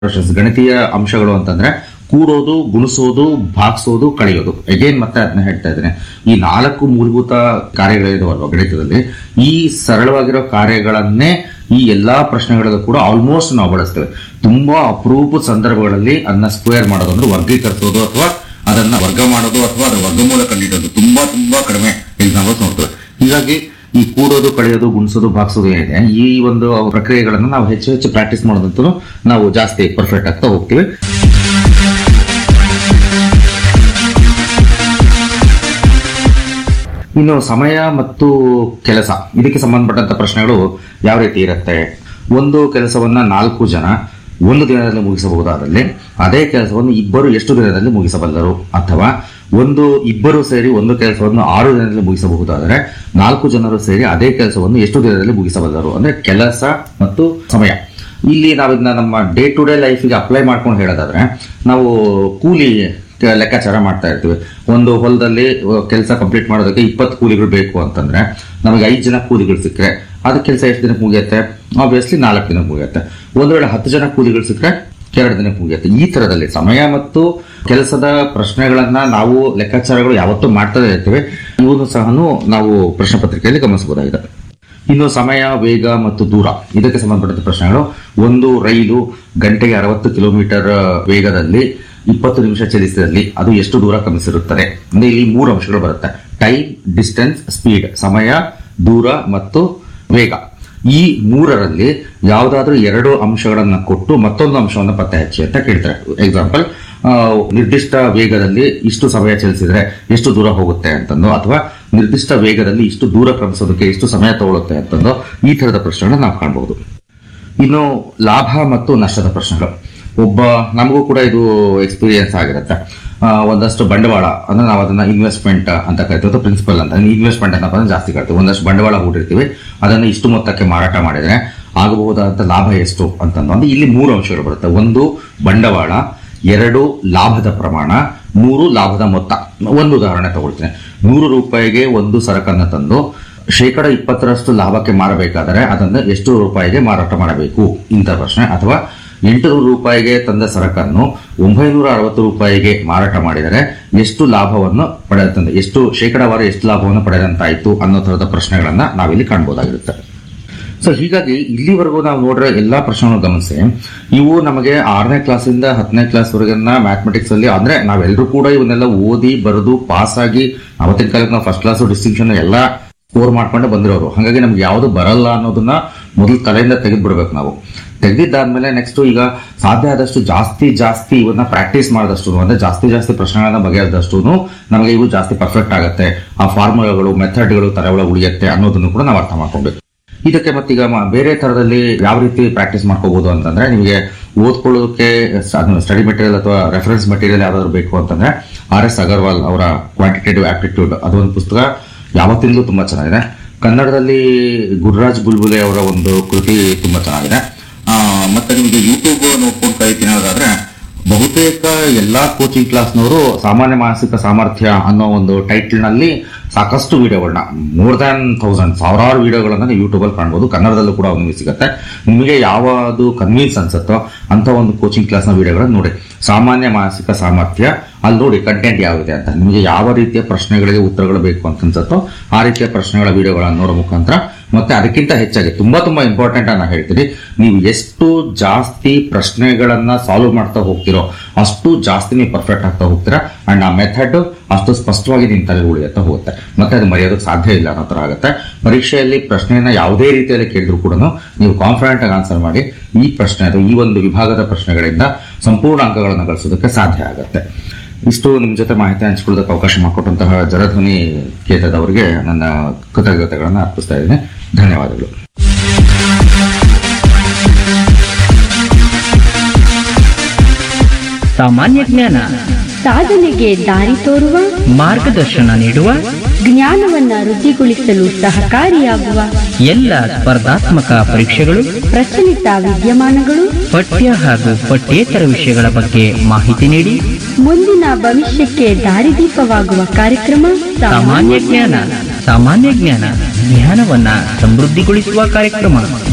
ಪ್ರಶ್ನೆ ಗಣಿತೀಯ ಅಂಶಗಳು ಅಂತಂದ್ರೆ ಕೂಡೋದು ಗುಣಿಸೋದು ಭಾಗಿಸೋದು ಕಳೆಯೋದು ಅಗೇನ್ ಮತ್ತೆ ಅದನ್ನ ಹೇಳ್ತಾ ಇದ್ದೇನೆ ಈ ನಾಲ್ಕು ಮೂಲಭೂತ ಕಾರ್ಯಗಳಿದಾವಲ್ವ ಗಣಿತದಲ್ಲಿ ಈ ಸರಳವಾಗಿರೋ ಕಾರ್ಯಗಳನ್ನೇ ಈ ಎಲ್ಲಾ ಪ್ರಶ್ನೆಗಳಲ್ಲೂ ಕೂಡ ಆಲ್ಮೋಸ್ಟ್ ನಾವು ಬಳಸ್ತೇವೆ ತುಂಬಾ ಅಪರೂಪದ ಸಂದರ್ಭಗಳಲ್ಲಿ ಅದನ್ನ ಸ್ಕ್ವೇರ್ ಮಾಡೋದು ಅಂದ್ರೆ ವರ್ಗೀಕರಿಸೋದು ಅಥವಾ ಅದನ್ನ ವರ್ಗ ಮಾಡೋದು ಅಥವಾ ಅದರ ವರ್ಗಮೂಲ ಕಂಡಿಡೋದು ತುಂಬಾ ತುಂಬಾ ಕಡಿಮೆ ಎಕ್ಸಾಂಪಲ್ಸ್ ನೋಡ್ತೇವೆ ಹೀಗಾಗಿ ಈ ಕೂಡೋದು ಕಳೆಯೋದು ಗುಣಿಸೋದು ಭಾಗಿಸೋದು ಏನಿದೆ ಈ ಒಂದು ಪ್ರಕ್ರಿಯೆಗಳನ್ನು ನಾವು ಹೆಚ್ಚು ಹೆಚ್ಚು ಪ್ರಾಕ್ಟೀಸ್ ಮಾಡೋದಂತೂ ನಾವು ಜಾಸ್ತಿ ಪರ್ಫೆಕ್ಟ್ ಆಗ್ತಾ ಹೋಗ್ತೀವಿ ಇನ್ನು ಸಮಯ ಮತ್ತು ಕೆಲಸ ಇದಕ್ಕೆ ಸಂಬಂಧಪಟ್ಟಂತ ಪ್ರಶ್ನೆಗಳು ಯಾವ ರೀತಿ ಇರುತ್ತೆ ಒಂದು ಕೆಲಸವನ್ನ ನಾಲ್ಕು ಜನ ಒಂದು ದಿನದಲ್ಲಿ ಮುಗಿಸಬಹುದಾದಲ್ಲಿ ಅದೇ ಕೆಲಸವನ್ನು ಇಬ್ಬರು ಎಷ್ಟು ದಿನದಲ್ಲಿ ಮುಗಿಸಬಲ್ಲರು ಅಥವಾ ಒಂದು ಇಬ್ಬರು ಸೇರಿ ಒಂದು ಕೆಲಸವನ್ನು ಆರು ದಿನದಲ್ಲಿ ಮುಗಿಸಬಹುದಾದರೆ ನಾಲ್ಕು ಜನರು ಸೇರಿ ಅದೇ ಕೆಲಸವನ್ನು ಎಷ್ಟು ದಿನದಲ್ಲಿ ಮುಗಿಸಬಲ್ಲರು ಅಂದ್ರೆ ಕೆಲಸ ಮತ್ತು ಸಮಯ ಇಲ್ಲಿ ನಾವು ಇದನ್ನ ನಮ್ಮ ಡೇ ಟು ಡೇ ಲೈಫಿಗೆ ಅಪ್ಲೈ ಮಾಡ್ಕೊಂಡು ಹೇಳೋದಾದ್ರೆ ನಾವು ಕೂಲಿ ಕ- ಲೆಕ್ಕಾಚಾರ ಮಾಡ್ತಾ ಇರ್ತೀವಿ ಒಂದು ಹೊಲದಲ್ಲಿ ಕೆಲಸ ಕಂಪ್ಲೀಟ್ ಮಾಡೋದಕ್ಕೆ ಇಪ್ಪತ್ತು ಕೂಲಿಗಳು ಬೇಕು ಅಂತಂದ್ರೆ ನಮಗೆ ಐದು ಜನ ಕೂಲಿಗಳು ಸಿಕ್ಕರೆ ಅದ ಕೆಲಸ ಎಷ್ಟು ದಿನಕ್ಕೆ ಮುಗಿಯುತ್ತೆ ಆಬ್ವಿಯಸ್ಲಿ ನಾಲ್ಕು ದಿನಕ್ಕೆ ಮುಗಿಯುತ್ತೆ ಒಂದು ವೇಳೆ ಹತ್ತು ಜನ ಕೂಲಿಗಳು ಸಿಕ್ಕರೆ ಎರಡು ದಿನಕ್ಕೆ ಮುಗಿಯುತ್ತೆ ಈ ತರದಲ್ಲಿ ಸಮಯ ಮತ್ತು ಕೆಲಸದ ಪ್ರಶ್ನೆಗಳನ್ನ ನಾವು ಲೆಕ್ಕಾಚಾರಗಳು ಯಾವತ್ತೂ ಮಾಡ್ತಾನೆ ಇರ್ತೀವಿ ಇವನು ಸಹ ನಾವು ಪ್ರಶ್ನೆ ಪತ್ರಿಕೆಯಲ್ಲಿ ಗಮನಿಸಬಹುದಾಗಿದೆ ಇನ್ನು ಸಮಯ ವೇಗ ಮತ್ತು ದೂರ ಇದಕ್ಕೆ ಸಂಬಂಧಪಟ್ಟಂತ ಪ್ರಶ್ನೆಗಳು ಒಂದು ರೈಲು ಗಂಟೆಗೆ ಅರವತ್ತು ಕಿಲೋಮೀಟರ್ ವೇಗದಲ್ಲಿ ಇಪ್ಪತ್ತು ನಿಮಿಷ ಚಲಿಸಿದಲ್ಲಿ ಅದು ಎಷ್ಟು ದೂರ ಕ್ರಮಿಸಿರುತ್ತದೆ ಅಂದ್ರೆ ಇಲ್ಲಿ ಮೂರು ಅಂಶಗಳು ಬರುತ್ತೆ ಟೈಮ್ ಡಿಸ್ಟೆನ್ಸ್ ಸ್ಪೀಡ್ ಸಮಯ ದೂರ ಮತ್ತು ವೇಗ ಈ ಮೂರರಲ್ಲಿ ಯಾವುದಾದ್ರೂ ಎರಡು ಅಂಶಗಳನ್ನ ಕೊಟ್ಟು ಮತ್ತೊಂದು ಅಂಶವನ್ನು ಪತ್ತೆ ಹಚ್ಚಿ ಅಂತ ಕೇಳ್ತಾರೆ ಎಕ್ಸಾಂಪಲ್ ನಿರ್ದಿಷ್ಟ ವೇಗದಲ್ಲಿ ಇಷ್ಟು ಸಮಯ ಚಲಿಸಿದ್ರೆ ಎಷ್ಟು ದೂರ ಹೋಗುತ್ತೆ ಅಂತಂದು ಅಥವಾ ನಿರ್ದಿಷ್ಟ ವೇಗದಲ್ಲಿ ಇಷ್ಟು ದೂರ ಕ್ರಮಿಸೋದಕ್ಕೆ ಎಷ್ಟು ಸಮಯ ತಗೊಳುತ್ತೆ ಅಂತಂದು ಈ ತರದ ಪ್ರಶ್ನೆಗಳನ್ನ ನಾವು ಕಾಣಬಹುದು ಇನ್ನು ಲಾಭ ಮತ್ತು ನಷ್ಟದ ಪ್ರಶ್ನೆಗಳು ಒಬ್ಬ ನಮಗೂ ಕೂಡ ಇದು ಎಕ್ಸ್ಪೀರಿಯನ್ಸ್ ಆಗಿರುತ್ತೆ ಆ, ಒಂದಷ್ಟು ಬಂಡವಾಳ ಅಂದ್ರೆ ನಾವು ಅದನ್ನ ಇನ್ವೆಸ್ಟ್ಮೆಂಟ್ ಅಂತ ಕರಿತೀವಿ ಅಥವಾ ಪ್ರಿನ್ಸಿಪಲ್ ಅಂತ ಇನ್ವೆಸ್ಟ್ಮೆಂಟ್ ಅಂತ ಬಂದ್ರೆ ಜಾಸ್ತಿ ಕರಿತೀವಿ ಒಂದಷ್ಟು ಬಂಡವಾಳ ಹೂಡಿರ್ತೀವಿ ಅದನ್ನು ಇಷ್ಟು ಮೊತ್ತಕ್ಕೆ ಮಾರಾಟ ಮಾಡಿದ್ರೆ ಆಗಬಹುದಾದಂತ ಲಾಭ ಎಷ್ಟು ಅಂತಂದು ಅಂದ್ರೆ ಇಲ್ಲಿ ಮೂರು ಅಂಶಗಳು ಬರುತ್ತೆ ಒಂದು ಬಂಡವಾಳ ಎರಡು ಲಾಭದ ಪ್ರಮಾಣ ಮೂರು ಲಾಭದ ಮೊತ್ತ ಒಂದು ಉದಾಹರಣೆ ತಗೊಳ್ತೀನಿ ನೂರು ರೂಪಾಯಿಗೆ ಒಂದು ಸರಕನ್ನು ತಂದು ಶೇಕಡ ಇಪ್ಪತ್ತರಷ್ಟು ಲಾಭಕ್ಕೆ ಮಾರಬೇಕಾದರೆ ಅದನ್ನು ಎಷ್ಟು ರೂಪಾಯಿಗೆ ಮಾರಾಟ ಮಾಡಬೇಕು ಇಂಥ ಪ್ರಶ್ನೆ ಅಥವಾ ಎಂಟುನೂರು ರೂಪಾಯಿಗೆ ತಂದ ಸರಕನ್ನು ಒಂಬೈನೂರ ಅರವತ್ತು ರೂಪಾಯಿಗೆ ಮಾರಾಟ ಮಾಡಿದರೆ ಎಷ್ಟು ಲಾಭವನ್ನು ಪಡೆದಂತ ಎಷ್ಟು ಶೇಕಡಾವಾರು ಎಷ್ಟು ಲಾಭವನ್ನು ಪಡೆದಂತಾಯ್ತು ಅನ್ನೋ ತರದ ಪ್ರಶ್ನೆಗಳನ್ನ ನಾವಿಲ್ಲಿ ಕಾಣಬಹುದಾಗಿರುತ್ತೆ ಸೊ ಹೀಗಾಗಿ ಇಲ್ಲಿವರೆಗೂ ನಾವು ನೋಡಿರೋ ಎಲ್ಲಾ ಪ್ರಶ್ನೆಗಳನ್ನು ಗಮನಿಸಿ ಇವು ನಮಗೆ ಆರನೇ ಕ್ಲಾಸಿಂದ ಹತ್ತನೇ ಕ್ಲಾಸ್ ವರೆಗಿನ ಮ್ಯಾಥಮೆಟಿಕ್ಸ್ ಅಲ್ಲಿ ಅಂದ್ರೆ ನಾವೆಲ್ಲರೂ ಕೂಡ ಇವನ್ನೆಲ್ಲ ಓದಿ ಬರೆದು ಪಾಸ್ ಆಗಿ ಅವತ್ತಿನ ಕಾಲಕ್ಕೆ ನಾವು ಫಸ್ಟ್ ಕ್ಲಾಸ್ ಡಿಸ್ಟಿಂಕ್ಷನ್ ಎಲ್ಲ ಸ್ಕೋರ್ ಮಾಡ್ಕೊಂಡೆ ಬಂದಿರೋರು ಹಾಗಾಗಿ ನಮ್ಗೆ ಯಾವುದು ಬರಲ್ಲ ಅನ್ನೋದನ್ನ ಮೊದಲು ತಲೆಯಿಂದ ತೆಗೆದ್ಬಿಡ್ಬೇಕು ನಾವು ತೆಗೆದಿದ್ದಾದ್ಮೇಲೆ ನೆಕ್ಸ್ಟ್ ಈಗ ಸಾಧ್ಯ ಆದಷ್ಟು ಜಾಸ್ತಿ ಜಾಸ್ತಿ ಇವನ್ನ ಪ್ರಾಕ್ಟೀಸ್ ಮಾಡಿದಷ್ಟು ಅಂದ್ರೆ ಜಾಸ್ತಿ ಜಾಸ್ತಿ ಪ್ರಶ್ನೆಗಳನ್ನ ಬಗೆಹರಿದಷ್ಟು ನಮಗೆ ಇವು ಜಾಸ್ತಿ ಪರ್ಫೆಕ್ಟ್ ಆಗುತ್ತೆ ಆ ಫಾರ್ಮುಲಾಗಳು ಮೆಥಡ್ಗಳು ತಲೆ ಒಳಗೆ ಉಳಿಯುತ್ತೆ ಅನ್ನೋದನ್ನು ಕೂಡ ನಾವು ಅರ್ಥ ಮಾಡ್ಕೊಬೇಕು ಇದಕ್ಕೆ ಮತ್ತೀಗ ಮ- ಬೇರೆ ತರದಲ್ಲಿ ಯಾವ ರೀತಿ ಪ್ರಾಕ್ಟೀಸ್ ಮಾಡ್ಕೋಬಹುದು ಅಂತಂದ್ರೆ ನಿಮಗೆ ಓದ್ಕೊಳ್ಳೋದಕ್ಕೆ ಸ್ಟಡಿ ಮೆಟೀರಿಯಲ್ ಅಥವಾ ರೆಫರೆನ್ಸ್ ಮೆಟೀರಿಯಲ್ ಯಾವ್ದಾದ್ರು ಬೇಕು ಅಂತಂದ್ರೆ ಆರ್ ಎಸ್ ಅಗರ್ವಾಲ್ ಅವರ ಕ್ವಾಂಟಿಟೇಟಿವ್ ಆಪ್ಟಿಟ್ಯೂಡ್ ಅದೊಂದು ಪುಸ್ತಕ ಯಾವತ್ತಿಂದಲೂ ತುಂಬಾ ಚೆನ್ನಾಗಿದೆ ಕನ್ನಡದಲ್ಲಿ ಗುರುರಾಜ್ ಬುಲ್ಬುಲೆ ಅವರ ಒಂದು ಕೃತಿ ತುಂಬಾ ಚೆನ್ನಾಗಿದೆ ಆ, ಮತ್ತೆ ನಿಮಗೆ ಯೂಟ್ಯೂಬ್ ನೋಡ್ಕೊಂಡು ಕಲಿತೀನಿ ಅನ್ನೋದಾದ್ರೆ ಬಹುತೇಕ ಎಲ್ಲಾ ಕೋಚಿಂಗ್ ಕ್ಲಾಸ್ನವರು ಸಾಮಾನ್ಯ ಮಾನಸಿಕ ಸಾಮರ್ಥ್ಯ ಅನ್ನೋ ಒಂದು ಟೈಟಲ್ ನಲ್ಲಿ ಸಾಕಷ್ಟು ವಿಡಿಯೋಗಳನ್ನ ಮೋರ್ ದ್ಯಾನ್ ಥೌಸಂಡ್ ಸಾವಿರಾರು ವಿಡಿಯೋಗಳನ್ನ ನೀವು ಯೂಟ್ಯೂಬ್ ಅಲ್ಲಿ ಕಾಣ್ಬೋದು ಕನ್ನಡದಲ್ಲೂ ಕೂಡ ನಿಮಗೆ ಸಿಗುತ್ತೆ ನಿಮಗೆ ಯಾವುದು ಕನ್ವೀನ್ಸ್ ಅನ್ಸುತ್ತೋ ಅಂತ ಒಂದು ಕೋಚಿಂಗ್ ಕ್ಲಾಸ್ನ ವಿಡಿಯೋಗಳನ್ನ ನೋಡಿ ಸಾಮಾನ್ಯ ಮಾನಸಿಕ ಸಾಮರ್ಥ್ಯ ಅಲ್ಲಿ ನೋಡಿ ಕಂಟೆಂಟ್ ಯಾವಿದೆ ಅಂತ ನಿಮಗೆ ಯಾವ ರೀತಿಯ ಪ್ರಶ್ನೆಗಳಿಗೆ ಉತ್ತರಗಳು ಬೇಕು ಅಂತ ಅನ್ಸುತ್ತೋ ಆ ರೀತಿಯ ಪ್ರಶ್ನೆಗಳ ವಿಡಿಯೋಗಳನ್ನ ನೋಡೋ ಮುಖಾಂತರ ಮತ್ತೆ ಅದಕ್ಕಿಂತ ಹೆಚ್ಚಾಗಿ ತುಂಬಾ ತುಂಬಾ ಇಂಪಾರ್ಟೆಂಟ್ ಅನ್ನ ಹೇಳ್ತೀನಿ ನೀವು ಎಷ್ಟು ಜಾಸ್ತಿ ಪ್ರಶ್ನೆಗಳನ್ನ ಸಾಲ್ವ್ ಮಾಡ್ತಾ ಹೋಗ್ತಿರೋ ಅಷ್ಟು ಜಾಸ್ತಿ ನೀವು ಪರ್ಫೆಕ್ಟ್ ಆಗ್ತಾ ಹೋಗ್ತೀರಾ ಅಂಡ್ ಆ ಮೆಥಡ್ ಅಷ್ಟು ಸ್ಪಷ್ಟವಾಗಿ ನಿಮ್ ತಲೆ ಉಳಿಯುತ್ತಾ ಹೋಗುತ್ತೆ ಮತ್ತೆ ಅದು ಮರೆಯೋದಕ್ಕೆ ಸಾಧ್ಯ ಇಲ್ಲ ಅನ್ನೋ ತರ ಆಗುತ್ತೆ ಪರೀಕ್ಷೆಯಲ್ಲಿ ಪ್ರಶ್ನೆಯನ್ನ ಯಾವುದೇ ರೀತಿಯಲ್ಲಿ ಕೇಳಿದ್ರು ಕೂಡ ನೀವು ಕಾನ್ಫಿಡೆಂಟ್ ಆಗಿ ಆನ್ಸರ್ ಮಾಡಿ ಈ ಪ್ರಶ್ನೆ ಅಥವಾ ಈ ಒಂದು ವಿಭಾಗದ ಪ್ರಶ್ನೆಗಳಿಂದ ಸಂಪೂರ್ಣ ಅಂಕಗಳನ್ನು ಗಳಿಸೋದಕ್ಕೆ ಸಾಧ್ಯ ಆಗುತ್ತೆ ಇಷ್ಟು ನಿಮ್ ಜೊತೆ ಮಾಹಿತಿ ಹಂಚಿಕೊಳ್ಳೋದಕ್ಕೆ ಅವಕಾಶ ಮಾಡಿಕೊಟ್ಟಂತಹ ಜಲಧ್ವನಿ ಕೇಂದ್ರದವರಿಗೆ ನನ್ನ ಕೃತಜ್ಞತೆಗಳನ್ನು ಅರ್ಪಿಸ್ತಾ ಇದ್ದೀನಿ ಧನ್ಯವಾದಗಳು ಸಾಮಾನ್ಯ ಜ್ಞಾನ ಸಾಧನೆಗೆ ದಾರಿ ತೋರುವ ಮಾರ್ಗದರ್ಶನ ನೀಡುವ ಜ್ಞಾನವನ್ನ ವೃದ್ಧಿಗೊಳಿಸಲು ಸಹಕಾರಿಯಾಗುವ ಎಲ್ಲ ಸ್ಪರ್ಧಾತ್ಮಕ ಪರೀಕ್ಷೆಗಳು ಪ್ರಚಲಿತ ವಿದ್ಯಮಾನಗಳು ಪಠ್ಯ ಹಾಗೂ ಪಠ್ಯೇತರ ವಿಷಯಗಳ ಬಗ್ಗೆ ಮಾಹಿತಿ ನೀಡಿ ಮುಂದಿನ ಭವಿಷ್ಯಕ್ಕೆ ದಾರಿದೀಪವಾಗುವ ಕಾರ್ಯಕ್ರಮ ಸಾಮಾನ್ಯ ಜ್ಞಾನ ಸಾಮಾನ್ಯ ಜ್ಞಾನ ಜ್ಞಾನವನ್ನ ಸಮೃದ್ಧಿಗೊಳಿಸುವ ಕಾರ್ಯಕ್ರಮ